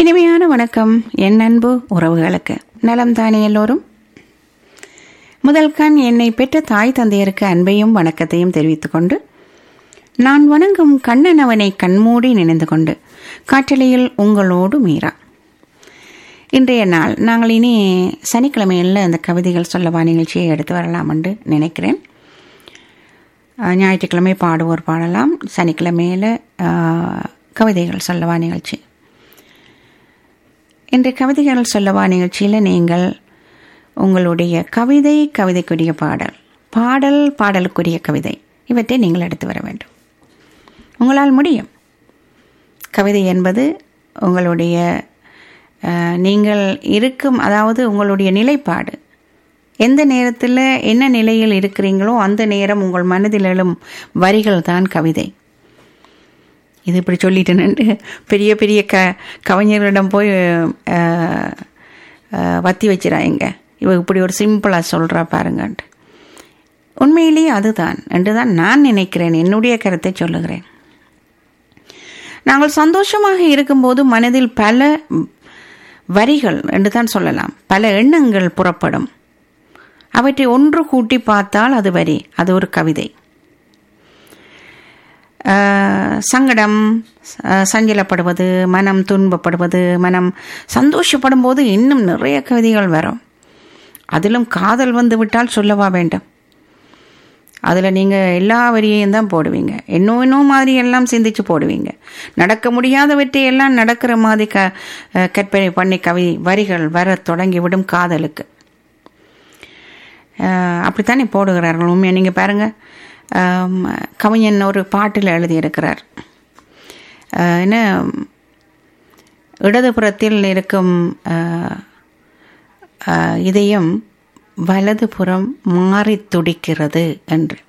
இனிமையான வணக்கம் என் அன்பு உறவுகளுக்கு நலம் தானே எல்லோரும் முதல் கண் என்னை பெற்ற தாய் தந்தையருக்கு அன்பையும் வணக்கத்தையும் தெரிவித்துக் கொண்டு நான் வணங்கும் கண்ணன் அவனை கண்மூடி நினைந்து கொண்டு காற்றலையில் உங்களோடு மீரா இன்றைய நாள் நாங்கள் இனி சனிக்கிழமையில் அந்த கவிதைகள் சொல்லவா நிகழ்ச்சியை எடுத்து வரலாம் என்று நினைக்கிறேன் அஹ், ஞாயிற்றுக்கிழமை பாடுவோர் பாடலாம் சனிக்கிழமையில் கவிதைகள் சொல்லவா நிகழ்ச்சி இன்று கவிதைகள் சொல்லவா நிகழ்ச்சியில் நீங்கள் உங்களுடைய கவிதை கவிதைக்குரிய பாடல் பாடல் பாடலுக்குரிய கவிதை இவற்றை நீங்கள் எடுத்து வர வேண்டும் உங்களால் முடியும் கவிதை என்பது உங்களுடைய அஹ், நீங்கள் இருக்கும் அதாவது உங்களுடைய நிலைப்பாடு எந்த நேரத்தில் என்ன நிலையில் இருக்கிறீங்களோ அந்த நேரம் உங்கள் மனதில் எழும் வரிகள் தான் கவிதை இது இப்படி சொல்லிட்டேன்னு பெரிய பெரிய க கவிஞர்களிடம் போய் அஹ், அஹ், வத்தி வச்சிடாங்க இவ இப்படி ஒரு சிம்பிளாக சொல்கிறா பாருங்கன்ட்டு உண்மையிலேயே அதுதான் என்று தான் நான் நினைக்கிறேன் என்னுடைய கருத்தை சொல்லுகிறேன் நாங்கள் சந்தோஷமாக இருக்கும்போது மனதில் பல வரிகள் என்று தான் சொல்லலாம் பல எண்ணங்கள் புறப்படும் அவற்றை ஒன்று கூட்டி பார்த்தால் அது வரி அது ஒரு கவிதை ஆஹ், சங்கடம் ஆஹ், சஞ்சலப்படுவது மனம் துன்பப்படுவது மனம் சந்தோஷப்படும் போது இன்னும் நிறைய கவிதைகள் வரும் அதிலும் காதல் வந்து விட்டால் சொல்லவா வேண்டும் அதில் நீங்கள் எல்லா வரியையும் தான் போடுவீங்க இன்னும் இன்னும் மாதிரி எல்லாம் சிந்திச்சு போடுவீங்க நடக்க முடியாதவற்றை எல்லாம் நடக்கிற மாதிரி க அஹ், கற்பனை பண்ணி கவி வரிகள் வர தொடங்கி விடும் காதலுக்கு அஹ், அப்படித்தானே போடுகிறார்கள் உண்மையாக நீங்கள் பாருங்கள் கவிஞன் ஒரு பாட்டில் எழுதியிருக்கிறார் அஹ், என்ன இடதுபுறத்தில் இருக்கும் அஹ், அஹ், இதயம் வலதுபுறம் மாறி துடிக்கிறது என்று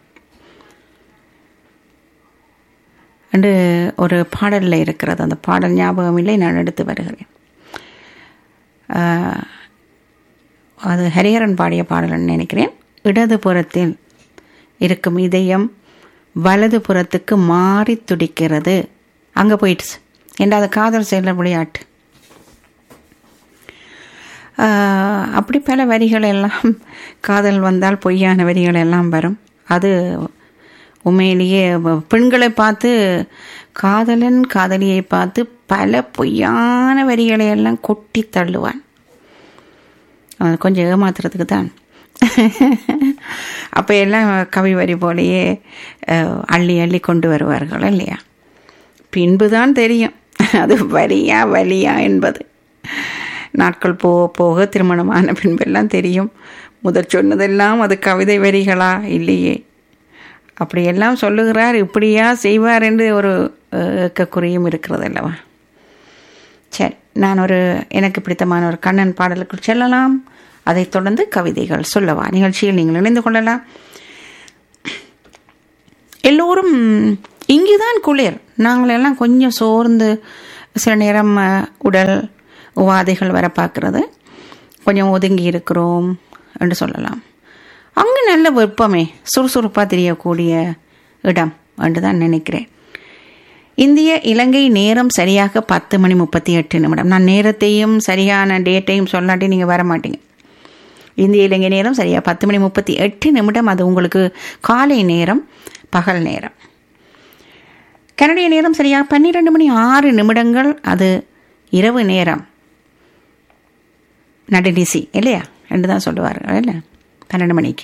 என்று ஒரு பாடலில் இருக்கிறது அந்த பாடல் ஞாபகம் இல்லை நான் எடுத்து வருகிறேன் அஹ், அது ஹரிஹரன் பாடிய பாடல்னு நினைக்கிறேன் இடதுபுறத்தில் இருக்கும் இதயம் வலது புறத்துக்கு மாறி துடிக்கிறது அங்கே போயிடுச்சு என்ற அது காதல் செயல விளையாட்டு ஆஹ், அப்படி பல வரிகள் எல்லாம் காதல் வந்தால் பொய்யான வரிகள் எல்லாம் வரும் அது உண்மையிலேயே வ- பெண்களை பார்த்து காதலன் காதலியை பார்த்து பல பொய்யான வரிகளை எல்லாம் கொட்டி தள்ளுவான் அது கொஞ்சம் ஏமாத்துறதுக்கு தான் அப்போ எல்லாம் கவி வரி போலேயே அஹ், அள்ளி அள்ளி கொண்டு வருவார்கள் இல்லையா பின்புதான் தெரியும் அது வரியா வலியா என்பது நாட்கள் போக போக திருமணமான பின்பெல்லாம் தெரியும் முதற் சொன்னதெல்லாம் அது கவிதை வரிகளா இல்லையே அப்படியெல்லாம் சொல்லுகிறார் இப்படியா செய்வார் என்று ஒரு அஹ், ஏக்கக்குறியும் இருக்கிறது அல்லவா சரி நான் ஒரு எனக்கு பிடித்தமான ஒரு கண்ணன் பாடலுக்குள் செல்லலாம் அதைத் தொடர்ந்து கவிதைகள் சொல்லவா நிகழ்ச்சியில் நீங்கள் இணைந்து கொள்ளலாம் எல்லோரும் இங்குதான் குளிர் நாங்கள் எல்லாம் கொஞ்சம் சோர்ந்து சில நேரம் அஹ், உடல் உபாதைகள் வர பார்க்கிறது கொஞ்சம் ஒதுங்கி இருக்கிறோம் என்று சொல்லலாம் அங்கே நல்ல வெப்பமே சுறுசுறுப்பாக தெரியக்கூடிய இடம் என்று தான் நினைக்கிறேன் இந்திய இலங்கை நேரம் சரியாக பத்து மணி முப்பத்தி எட்டு நிமிடம் நான் நேரத்தையும் சரியான டேட்டையும் சொல்லாட்டி நீங்கள் வர மாட்டீங்க இந்திய இலங்கை நேரம் சரியாக பத்து மணி முப்பத்தி எட்டு நிமிடம் அது உங்களுக்கு காலை நேரம் பகல் நேரம் கனடிய நேரம் சரியாக பன்னிரெண்டு மணி ஆறு நிமிடங்கள் அது இரவு நேரம் நடுநிசி இல்லையா ரெண்டு தான் சொல்லுவார்கள் இல்லை பன்னெண்டு மணிக்கு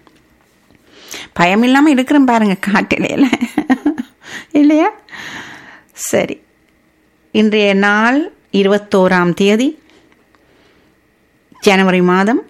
பயம் இல்லாமல் இருக்கிறேன் பாருங்க காட்டிலையில் இல்லையா சரி இன்றைய நாள் இருபத்தோராம் தேதி ஜனவரி மாதம்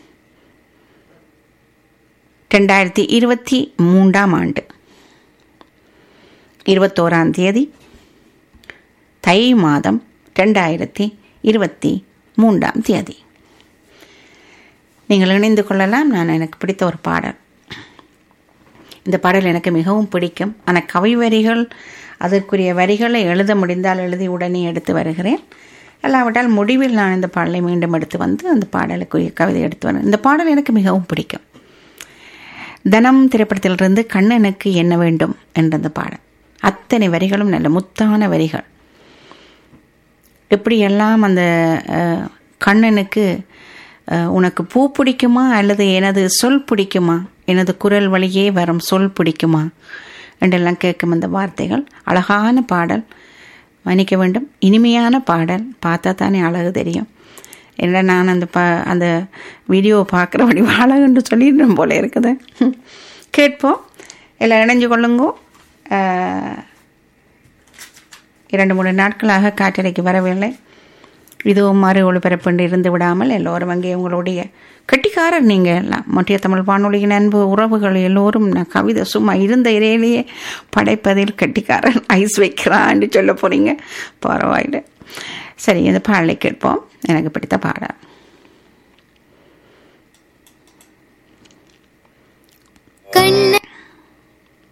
ரெண்டாயிரத்தி இருபத்தி மூன்றாம் ஆண்டு இருபத்தோராம் தேதி தை மாதம் ரெண்டாயிரத்தி இருபத்தி மூன்றாம் தேதி நீங்கள் இணைந்து கொள்ளலாம் நான் எனக்கு பிடித்த ஒரு பாடல் இந்த பாடல் எனக்கு மிகவும் பிடிக்கும் ஆனால் கவி வரிகள் அதற்குரிய வரிகளை எழுத முடிந்தால் எழுதி உடனே எடுத்து வருகிறேன் அல்லாவிட்டால் முடிவில் நான் இந்த பாடலை மீண்டும் எடுத்து வந்து அந்த பாடலுக்குரிய கவிதை எடுத்து வரேன் இந்த பாடல் எனக்கு மிகவும் பிடிக்கும் தனம் திரைப்படத்திலிருந்து கண்ணனுக்கு என்ன வேண்டும் என்ற அந்த பாடல் அத்தனை வரிகளும் நல்ல முத்தான வரிகள் எப்படியெல்லாம் அந்த அஹ், கண்ணனுக்கு அஹ், உனக்கு பூ பிடிக்குமா அல்லது எனது சொல் பிடிக்குமா எனது குரல் வழியே வரும் சொல் பிடிக்குமா என்றெல்லாம் கேட்கும் அந்த வார்த்தைகள் அழகான பாடல் மன்னிக்க வேண்டும் இனிமையான பாடல் பார்த்தா தானே அழகு தெரியும் இல்லை நான் அந்த ப அந்த வீடியோவை பார்க்குறபடி அழகுன்னு சொல்லிடுறேன் போல இருக்குது கேட்போம் எல்லாம் இணைஞ்சு கொள்ளுங்கோ அஹ், இரண்டு மூணு நாட்களாக காற்றலைக்கு வரவில்லை இதுவும் மறு ஒளிபரப்புண்டு இருந்து விடாமல் எல்லோரும் அங்கே உங்களுடைய கெட்டிக்காரர் நீங்கள் எல்லாம் மத்திய தமிழ் வானொலியின் அன்பு உறவுகள் எல்லோரும் நான் கவிதை சும்மா இருந்த இடையிலேயே படைப்பதில் கெட்டிக்காரன் ஐஸ் வைக்கிறான்னு சொல்ல போறீங்க பரவாயில்லை சரி இந்த பாடலை கேட்போம் எனக்கு பிடித்த பாடல் கண்ண